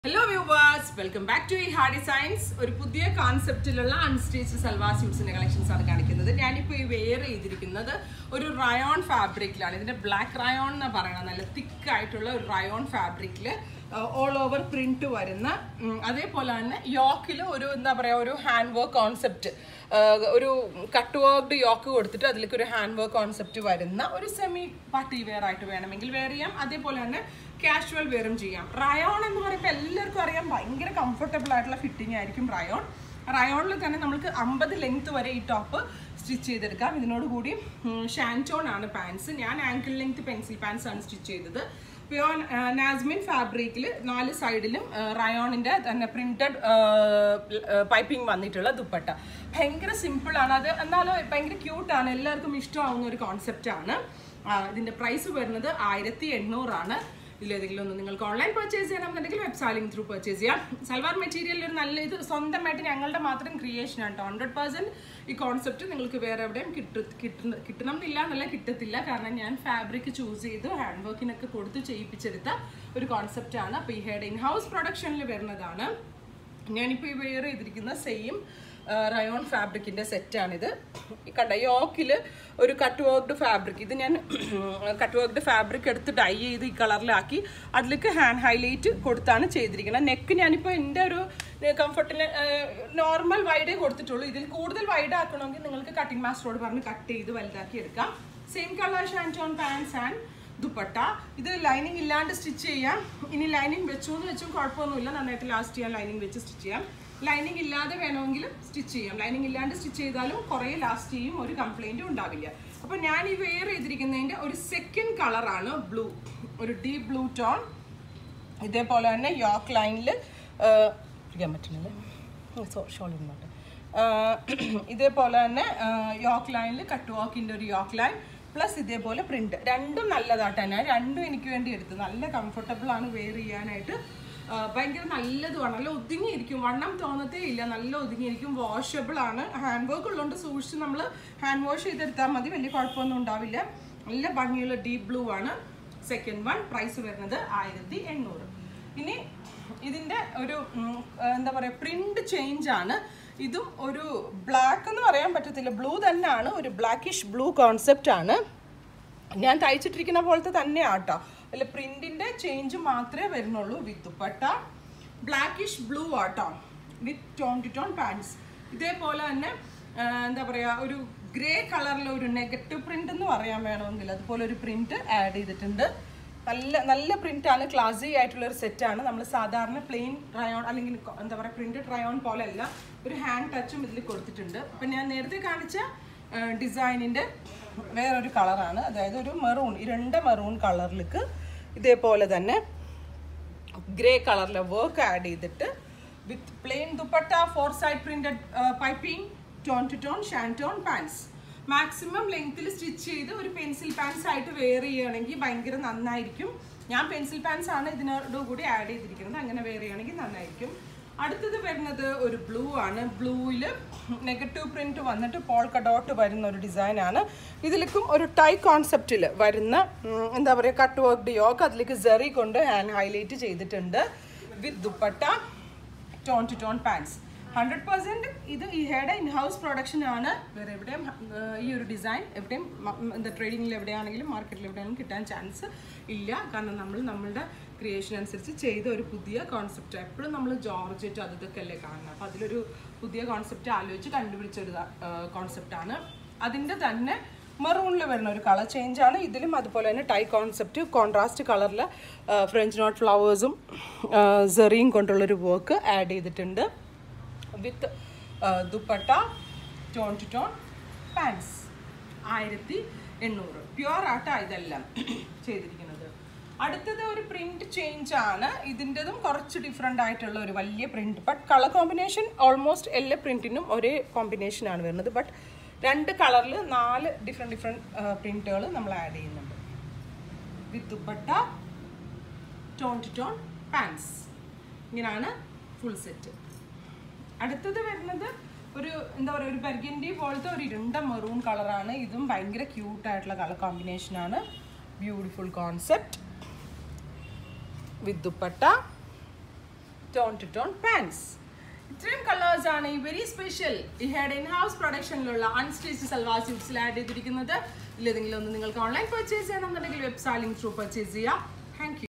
hello viewers welcome back to ഈ Hardy science ഒരു പുതിയ കോൺസെപ്റ്റിലുള്ള അൺസ്റ്റിച്ച് സൽവാർ സ്യൂട്ട്സിന്റെ കളക്ഷൻസ് ആണ് കാണിക്കുന്നത് ഞാനിപ്പോൾ ഈ വെയർ ചെയ്തിരിക്കുന്നത് ഒരു റയോൺ ഫാബ്രിക്കിലാണ് ഇതിന്റെ ബ്ലാക്ക് റയോൺ എന്ന് പറയുന്നത് നല്ല തിക്ക് ആയിട്ടുള്ള ഒരു റയോൺ ഫാബ്രിക്കിൽ ഓൾ ഓവർ പ്രിന്റ് വരുന്ന ഉം, അതേപോലെ തന്നെ യോക്കിൽ ഒരു എന്താ പറയുക ഒരു ഹാൻഡ് വർക്ക് കോൺസെപ്റ്റ് ഒരു കട്ട് വർക്ക്ഡ് യോക്ക് കൊടുത്തിട്ട് അതിലേക്ക് ഒരു ഹാൻഡ് വർക്ക് കോൺസെപ്റ്റ് വരുന്ന ഒരു സെമി പാർട്ടി വെയർ ആയിട്ട് വേണമെങ്കിൽ വെയർ ചെയ്യാം അതേപോലെ തന്നെ കാഷ്വൽ വെയറും ചെയ്യാം റയോൺ എന്ന് പറയുമ്പോൾ എല്ലാവർക്കും അറിയാം ഭയങ്കര കംഫർട്ടബിൾ ആയിട്ടുള്ള ഫിറ്റിംഗ് ആയിരിക്കും റയോൺ റയോണിൽ തന്നെ നമുക്ക് അമ്പത് ലെങ്ത് വരെ ഈ ടോപ്പ് സ്റ്റിച്ച് ചെയ്തെടുക്കാം ഇതിനോട് കൂടി ഷാൻറ്റോൺ ആണ് പാൻസ് ഞാൻ ആങ്കിൾ ലെങ്ത് പെൻസിൽ പാൻസ് ആണ് സ്റ്റിച്ച് ചെയ്തത് പ്യോർ നാസ്മിൻ ഫാബ്രിക്കിൽ നാല് സൈഡിലും റയോണിൻ്റെ തന്നെ പ്രിന്റഡ് പൈപ്പിംഗ് വന്നിട്ടുള്ള ദുപ്പട്ട ഭയങ്കര സിമ്പിളാണ് അത് എന്നാലും ഭയങ്കര ക്യൂട്ടാണ് എല്ലാവർക്കും ഇഷ്ടമാവുന്ന ഒരു കോൺസെപ്റ്റാണ് ഇതിൻ്റെ പ്രൈസ് വരുന്നത് ആയിരത്തി എണ്ണൂറാണ് ഇതിലേതെങ്കിലും ഒന്ന് നിങ്ങൾക്ക് ഓൺലൈൻ പർച്ചേസ് ചെയ്യണമെന്നുണ്ടെങ്കിൽ വെബ്സൈറ്റിംഗ് ത്രൂ പർച്ചേസ് ചെയ്യാം സൽവാർ മെറ്റീരിയൽ ഒരു നല്ല ഇത് സ്വന്തമായിട്ട് ഞങ്ങളുടെ മാത്രം ക്രിയേഷൻ ആണ് കേട്ടോ ഹൺഡ്രഡ് പെർസെൻറ്റ് ഈ കോൺസെപ്റ്റ് നിങ്ങൾക്ക് വേറെ എവിടെയും കിട്ട കിട്ടുന്ന കിട്ടണം എന്നില്ല എന്നല്ല കിട്ടത്തില്ല കാരണം ഞാൻ ഫാബ്രിക് ചൂസ് ചെയ്ത് ഹാൻഡ് വർക്കിനൊക്കെ കൊടുത്ത് ചെയ്യിപ്പിച്ചെടുത്ത ഒരു കോൺസെപ്റ്റാണ് അപ്പോൾ ഈ ഹെഡ് ഇൻ ഹൗസ് പ്രൊഡക്ഷനിൽ വരുന്നതാണ് ഞാനിപ്പോൾ ഈ വെയർ ചെയ്തിരിക്കുന്ന സെയിം റയോൺ ഫാബ്രിക്കിൻ്റെ സെറ്റാണിത് ഈ കണ്ട യോക്കിൽ ഒരു കട്ട് വർക്ക്ഡ് ഫാബ്രിക് ഇത് ഞാൻ കട്ട് വർക്ക്ഡ് ഫാബ്രിക് എടുത്ത് ഡൈ ചെയ്ത് ഈ കളറിലാക്കി അതിലേക്ക് ഹാൻഡ് ഹൈലൈറ്റ് കൊടുത്താണ് ചെയ്തിരിക്കുന്നത് നെക്ക് ഞാനിപ്പോൾ എൻ്റെ ഒരു കംഫർട്ടിന് നോർമൽ വൈഡേ കൊടുത്തിട്ടുള്ളൂ ഇതിൽ കൂടുതൽ വൈഡ് ആക്കണമെങ്കിൽ നിങ്ങൾക്ക് കട്ടിംഗ് മാസ്റ്ററോട് പറഞ്ഞ് കട്ട് ചെയ്ത് വലുതാക്കി എടുക്കാം same colour shantoon pants and dupatta ഇത് ലൈനിങ് ഇല്ലാണ്ട് സ്റ്റിച്ച് ചെയ്യാം ഇനി ലൈനിങ് വെച്ചു എന്ന് വെച്ചും കുഴപ്പമൊന്നുമില്ല നന്നായിട്ട് ലാസ്റ്റ് ചെയ്യാൻ ലൈനിങ് വെച്ച് സ്റ്റിച്ച് ചെയ്യാം ലൈനിങ് ഇല്ലാതെ വേണമെങ്കിലും സ്റ്റിച്ച് ചെയ്യാം ലൈനിങ് ഇല്ലാണ്ട് സ്റ്റിച്ച് ചെയ്താലും കുറേ ലാസ്റ്റ് ചെയ്യും ഒരു കംപ്ലൈൻറ്റും ഉണ്ടാവില്ല അപ്പോൾ ഞാൻ ഈ വെയർ ചെയ്തിരിക്കുന്നതിൻ്റെ ഒരു സെക്കൻഡ് കളറാണ് ബ്ലൂ ഒരു ഡീപ് ബ്ലൂ ടോൺ ഇതേപോലെ തന്നെ യോക്ക് ലൈനിൽ പിടിക്കാൻ പറ്റുന്നില്ലേ ഷോൾ ഇന്നോട്ട് ഇതേപോലെ തന്നെ യോക്ക് ലൈനിൽ കട്ട് വാക്കിൻ്റെ ഒരു യോക്ക് ലൈൻ പ്ലസ് ഇതേപോലെ പ്രിന്റ് രണ്ടും നല്ലതാട്ടോ ഞാൻ രണ്ടും എനിക്ക് വേണ്ടി എടുത്തു നല്ല കംഫർട്ടബിൾ ആണ് വെയർ ചെയ്യാനായിട്ട് ആ, ഭയങ്കര നല്ലതുമാണ് നല്ല ഒതുങ്ങിയിരിക്കും വണ്ണം തോന്നത്തേ ഇല്ല നല്ല ഒതുങ്ങിയിരിക്കും വാഷബിൾ ആണ് ഹാൻഡ് വർക്ക് ഉള്ളതുകൊണ്ട് സൂക്ഷിച്ച് നമ്മൾ ഹാൻഡ് വാഷ് ചെയ്തെടുത്താൽ മതി വലിയ കുഴപ്പമൊന്നും ഉണ്ടാവില്ല നല്ല ഭംഗിയുള്ള ഡീപ് ബ്ലൂ ആണ് സെക്കൻഡ് വൺ പ്രൈസ് വരുന്നത് ആയിരത്തി എണ്ണൂറ് ഇനി ഇതിൻ്റെ ഒരു ഉം, എന്താ പറയുക പ്രിന്റ് ചേഞ്ച് ആണ് ഇതും ഒരു ബ്ലാക്ക് എന്ന് പറയാൻ പറ്റത്തില്ല ബ്ലൂ തന്നെയാണ് ഒരു ബ്ലാക്കിഷ് ബ്ലൂ കോൺസെപ്റ്റ് ആണ് ഞാൻ തയ്ച്ചിട്ടിരിക്കുന്ന പോലത്തെ തന്നെയാണ് കേട്ടോ അല്ല പ്രിന്റിന്റെ ചേഞ്ച് മാത്രമേ വരുന്നുള്ളൂ വിത്ത് ദുപ്പട്ട ബ്ലാക്കിഷ് ബ്ലൂ ആട്ടോ with tone to tone pants ഇതേപോലെ തന്നെ ആ, എന്താ പറയുക ഒരു ഗ്രേ കളറിൽ ഒരു നെഗറ്റീവ് പ്രിന്റ് എന്ന് പറയാൻ വേണമെങ്കിൽ അതുപോലെ ഒരു പ്രിന്റ് ആഡ് ചെയ്തിട്ടുണ്ട് നല്ല നല്ല പ്രിന്റ് ആണ് ക്ലാസി ആയിട്ടുള്ള ഒരു സെറ്റാണ് നമ്മൾ സാധാരണ പ്ലെയിൻ റയോൺ അല്ലെങ്കിൽ കൊ- എന്താ പറയുക പ്രിന്റഡ് റയോൺ പോലെയല്ല ഒരു ഹാൻഡ് ടച്ചും ഇതിൽ കൊടുത്തിട്ടുണ്ട് അപ്പം ഞാൻ നേരത്തെ കാണിച്ച ഡിസൈനിൻ്റെ വേറൊരു കളറാണ് അതായത് ഒരു മെറൂൺ ഇരുണ്ട മെറൂൺ കളറിലേക്ക് ഇതേപോലെ തന്നെ ഗ്രേ കളറിലെ വർക്ക് ആഡ് ചെയ്തിട്ട് with plain dupatta four side printed piping tone to tone shantoon pants maximum ലെങ്ത്തിൽ സ്റ്റിച്ച് ചെയ്ത് ഒരു പെൻസിൽ പാൻസ് ആയിട്ട് വെയർ ചെയ്യുകയാണെങ്കിൽ ഭയങ്കര നന്നായിരിക്കും ഞാൻ പെൻസിൽ പാൻസ് ആണ് ഇതിനോട് കൂടി ആഡ് ചെയ്തിരിക്കുന്നത് അങ്ങനെ വെയർ ചെയ്യുകയാണെങ്കിൽ നന്നായിരിക്കും അടുത്തത് വരുന്നത് ഒരു ബ്ലൂ ആണ് ബ്ലൂവിൽ നെഗറ്റീവ് പ്രിന്റ് വന്നിട്ട് പോൾക്ക ഡോട്ട് വരുന്ന ഒരു ഡിസൈനാണ് ഇതിലേക്കും ഒരു ടൈ കോൺസെപ്റ്റിൽ വരുന്ന ഉം, എന്താ പറയുക കട്ട് വർക്ക് യോക്ക് അതിലേക്ക് സെറി കൊണ്ട് ഹാൻഡ് ഹൈലൈറ്റ് ചെയ്തിട്ടുണ്ട് with dupatta tone to tone pants hundred percent ഇത് ഈ ഹെഡ് ഇൻ ഹൗസ് പ്രൊഡക്ഷൻ ആണ് വേറെ എവിടെയും ഏർ, ഈ ഒരു ഡിസൈൻ എവിടെയും മ- ഉം, എന്താ ട്രേഡിങ്ങിൽ എവിടെയാണെങ്കിലും മാർക്കറ്റിൽ എവിടെയാണെങ്കിലും കിട്ടാൻ ചാൻസ് ഇല്ല കാരണം നമ്മൾ നമ്മളുടെ ക്രിയേഷൻ അനുസരിച്ച് ചെയ്ത ഒരു പുതിയ കോൺസെപ്റ്റ് എപ്പോഴും നമ്മൾ ജോർജറ്റ് അത് ഇതൊക്കെ അല്ലേ കാണുന്നത് അപ്പോൾ അതിലൊരു പുതിയ കോൺസെപ്റ്റ് ആലോചിച്ച് കണ്ടുപിടിച്ചൊരു കോൺസെപ്റ്റാണ് അതിൻ്റെ തന്നെ മെറൂണിൽ വരുന്ന ഒരു കളർ ചേഞ്ച് ആണ് ഇതിലും അതുപോലെ തന്നെ ടൈ കോൺസെപ്റ്റ് കോൺട്രാസ്റ്റ് കളറിൽ ഫ്രഞ്ച് നോട്ട് ഫ്ലവേഴ്സും സെറിയും കൊണ്ടുള്ളൊരു വർക്ക് ആഡ് ചെയ്തിട്ടുണ്ട് with dupatta tone to tone pants ആയിരത്തി എണ്ണൂറ് പ്യുവർ ആട്ടാ ഇതെല്ലാം ചെയ്തിരിക്കുന്നത് അടുത്തത് ഒരു പ്രിന്റ് ചേഞ്ച് ആണ് ഇതിൻ്റെതും കുറച്ച് ഡിഫറെൻ്റ് ആയിട്ടുള്ള ഒരു വലിയ print but colour combination almost എല്ലാ പ്രിന്റിനും ഒരേ കോമ്പിനേഷൻ ആണ് വരുന്നത് ബട്ട് രണ്ട് കളറിൽ നാല് ഡിഫറെൻറ്റ് ഡിഫറെൻറ്റ് പ്രിന്റുകൾ നമ്മൾ ആഡ് ചെയ്യുന്നുണ്ട് with dupatta tone to tone pants ഇങ്ങനെയാണ് ഫുൾ സെറ്റ് അടുത്തത് വരുന്നത് ഒരു എന്താ പറയുക ഒരു ബർഗൻഡി പോലത്തെ ഒരു ഇരുണ്ട മെറൂൺ കളറാണ് ഇതും ഭയങ്കര ക്യൂട്ട് ആയിട്ടുള്ള കളർ കോമ്പിനേഷനാണ് beautiful concept with dupatta tone to tone pants ഇത്രയും കളേഴ്സ് ആണ് ഈ വെരി സ്പെഷ്യൽ ഈ ഹെഡ് ഇൻ ഹൗസ് പ്രൊഡക്ഷനിലുള്ള അൺസ്റ്റിച്ച് സൽവാർ സ്യൂട്ട്സിൽ ആഡ് ചെയ്തിരിക്കുന്നത് ഇല്ലെങ്കിലും ഒന്ന് നിങ്ങൾക്ക് ഓൺലൈൻ പർച്ചേസ് ചെയ്യണമെന്നുണ്ടെങ്കിൽ വെബ്സൈറ്റ് ലിങ്ക് ത്രൂ പർച്ചേസ് ചെയ്യാം താങ്ക്